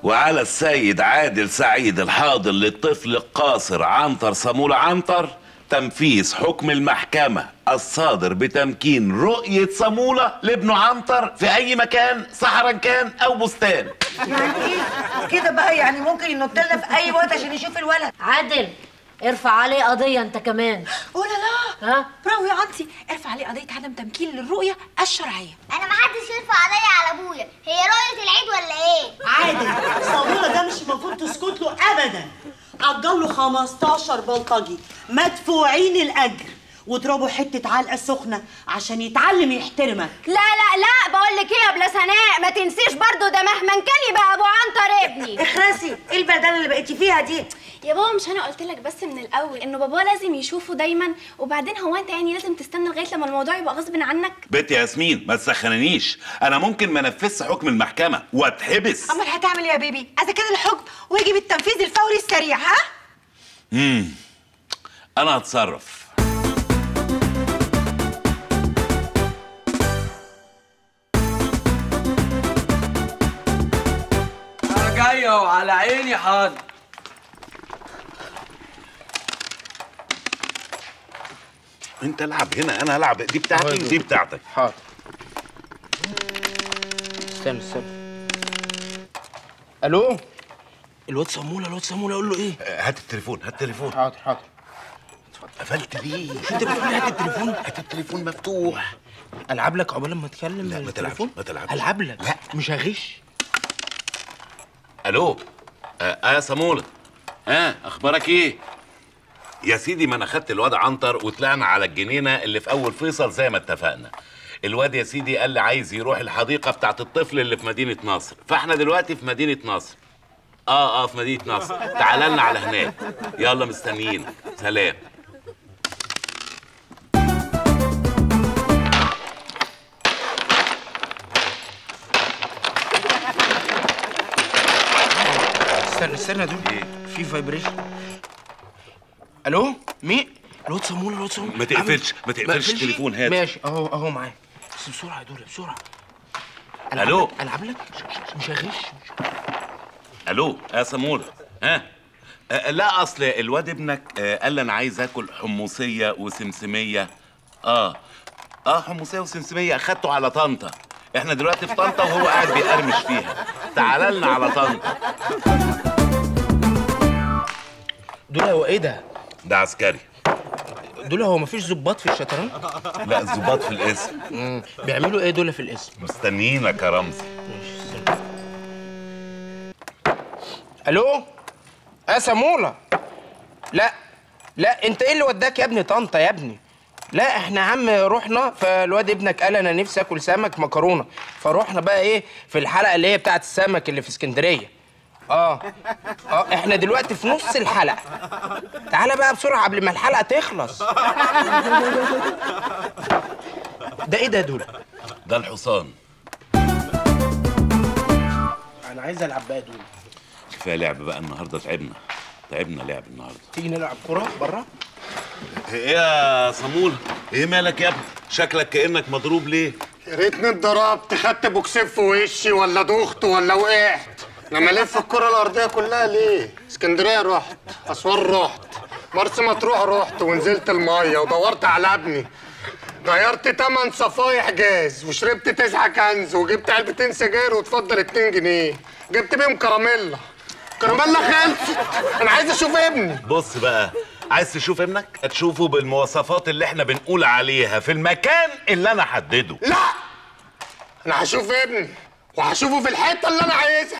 وعلى السيد عادل سعيد الحاضر للطفل القاصر عنتر صامولة عنتر تنفيذ حكم المحكمة الصادر بتمكين رؤية صامولة لابنه عنتر في أي مكان صحرا كان أو بستان يعني ايه كده بقى يعني ممكن ينط لنا في اي وقت عشان يشوف الولد عادل ارفع عليه قضية انت كمان قول لا ها برافو يا انتي ارفع عليه قضيه عدم تمكين للرؤيه الشرعيه انا محدش يرفع عليا على ابويا هي رؤية العيد ولا ايه عادل صابوره ده مش المفروض تسكت له ابدا اجر له 15 بلطجي مدفوعين الاجر واضربوا حته علقه سخنه عشان يتعلم يحترمك لا لا لا بقول لك ايه يا بلا سناء ما تنسيش برضو ده مهما كان يبقى ابو عنتر ابني اخرسي ايه البلدان اللي بقيتي فيها دي يا بابا مش انا قلت لك بس من الاول انه بابا لازم يشوفه دايما وبعدين هو انت يعني لازم تستنى لغايه لما الموضوع يبقى غصب عنك بنت ياسمين ما تسخننيش أنا ممكن ما نفذش حكم المحكمة واتحبس امال هتعمل ايه يا بيبي اذا كان الحكم ويجب التنفيذ الفوري السريع ها مم. أنا هتصرف انا جاي اهو على عيني حاضر أنت العب هنا أنا هلعب دي بتاعتي ودي بتاعتك حاضر استنى استنى الو الواد صمولة الواد صمولة اقول له ايه هات التليفون هات التليفون حاضر حاضر قفلت ليه انت بتقول لي هات التليفون هات التليفون مفتوح العب لك عقبال ما اتكلم لا، ما تلعبش، التليفون؟ ما تلعبش. العب لك لا. مش هغش الو اه آه يا صمولة ها اخبارك ايه يا سيدي ما انا خدت الواد عنتر وطلعنا على الجنينه اللي في اول فيصل زي ما اتفقنا الواد يا سيدي قال لي عايز يروح الحديقه بتاعت الطفل اللي في مدينه نصر فاحنا دلوقتي في مدينه نصر اه اه في مدينه نصر تعال لنا على هناك يلا مستنيين سلام استنى استنى دول في فايبريشن الو مين الواد صمولة الواد صمولة ما تقفلش- ما تقفلش بقفلش؟ التليفون، هات. ماشي اهو اهو معايا بس بسرعة يا دول بسرعة ألعب ألو؟ لك- العب لك مش هغش مش الو يا سمولة ها آه لا اصل الواد ابنك آه قال لي انا عايز اكل حمصيه وسمسميه اه اه حمصيه وسمسميه اخدته على طنطا احنا دلوقتي في طنطا وهو قاعد بيقرمش فيها تعال لنا على طنطا دول هو ايه ده ده عسكري دول هو مفيش ظباط في الشطرنج لا الظباط في الاسم مم. بيعملوا ايه دول في الاسم مستنيينك يا رمزي الو يا سمولة لا لا انت ايه اللي وداك يا ابني طنطا يا ابني لا احنا يا عم رحنا فالواد ابنك قال انا نفسي اكل سمك مكرونه فروحنا بقى ايه في الحلقه اللي هي بتاعت السمك اللي في اسكندريه اه اه احنا دلوقتي في نص الحلقه تعالى بقى بسرعه قبل ما الحلقه تخلص ده ايه ده يا دول ده الحصان انا عايز العب بقى دول كفايه لعب بقى النهارده تعبنا تعبنا لعب النهارده تيجي نلعب كوره بره ايه يا صمولة ايه مالك يا ابني شكلك كانك مضروب ليه يا ريتني اتضربت خدت بوكسير في وشي ولا دخت ولا وقعت لما الف الكره الارضيه كلها ليه اسكندريه رحت اسوان رحت مرسى مطروح رحت ونزلت الميه ودورت على ابني غيرت تمن صفايح جاز وشربت تسعة كنز وجبت علبتين سجاير وتفضل اتنين جنيه جبت بيهم كراميلا كراميلا خلصت انا عايز اشوف ابني بص بقى عايز تشوف ابنك هتشوفه بالمواصفات اللي احنا بنقول عليها في المكان اللي انا حدده لا انا هشوف ابني وهشوفه في الحته اللي انا عايزها